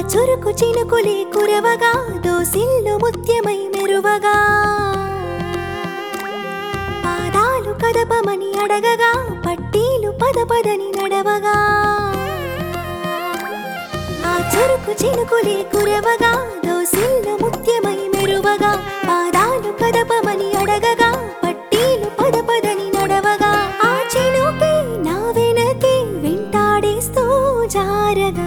చురుకు చినుకులే కురవగా దోసిల్లు ముత్యమై మెరువగా పాదాలు కదపమని అడగగా పట్టీలు పద పదని నడవగా ఆ చురుకు చినుకులే కురవగా దోసిల్లు ముత్యమై మెరువగా పాదాలు కదపమని అడగగా పట్టీలు పద పదని నడవగా ఆ చినుకే నా వెనకే వెంటాడేస్తూ జారగా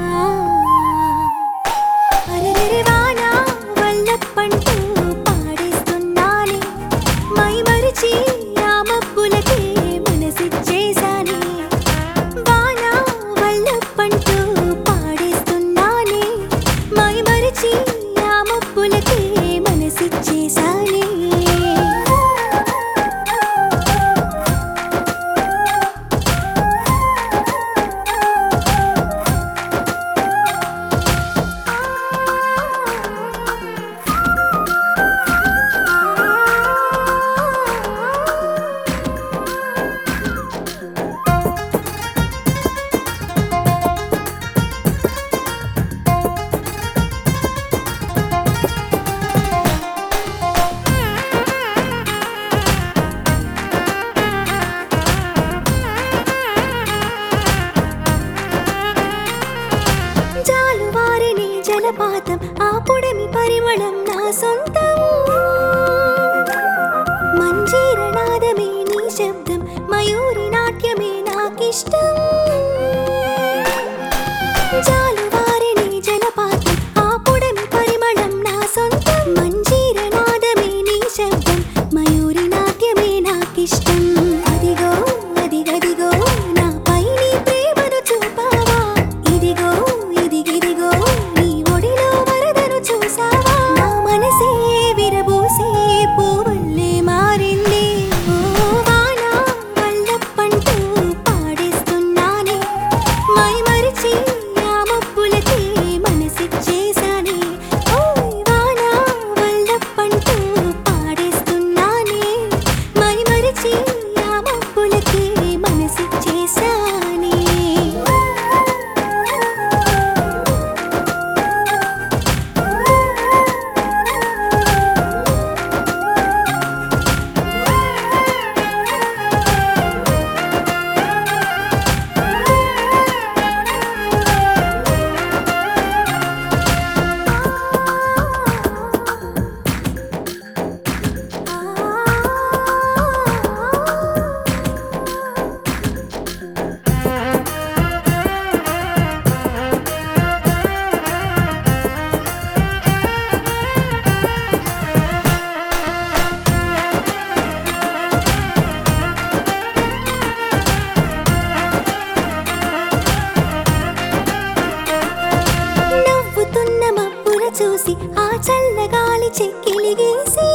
అరెరెరె వాన వల్లప్పంటూ పాడేస్తున్నానే మై మరిచి ఆ మబ్బులకే మనసిచ్చేశానే వాన వల్లప్పంటూ పాడేస్తున్నానే మై మరిచి ఆ మబ్బులకే మనసిచ్చేశానే జాలువారిని జలపాతం ఆ పొడమి పరిమళం నా సొంతం మంజీర నాదమే నీ శబ్దం మయూరి నాట్యమే నాకిష్టం జాలువారిని జలపాతం ఆ పొడమి పరిమళం నా సొంతం మంజీర నాదమే నీ శబ్దం మయూరి నాట్యమే నాకిష్టం అదిగో అదిగదిగో నాపై నీ ప్రేమను చూపావా ఇదిగో ఇదిగిదిగో నీ ఒడిలో వరదను చూసావా నా మనసే విరబూసే పువ్వుల్లే మారింది ఓ వాన వల్లప్పంటూ పాడేస్తున్నానే మై మరిచి ఆ మబ్బులకి మనసిచ్చేశానే ఓయ్ వాన వల్లప్పంటూ పాడేస్తున్నానే మై మరిచి ఆ మబ్బులకి మనసిచ్చేశానే నవ్వుతున్న మబ్బుల చూసి ఆ చల్లగాలి చెక్కిలిగేసి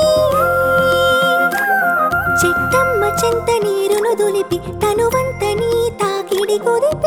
చెట్టమ్మ చెంత నీరును దులిపి తనువంత నీ తాకిడి కుదిపి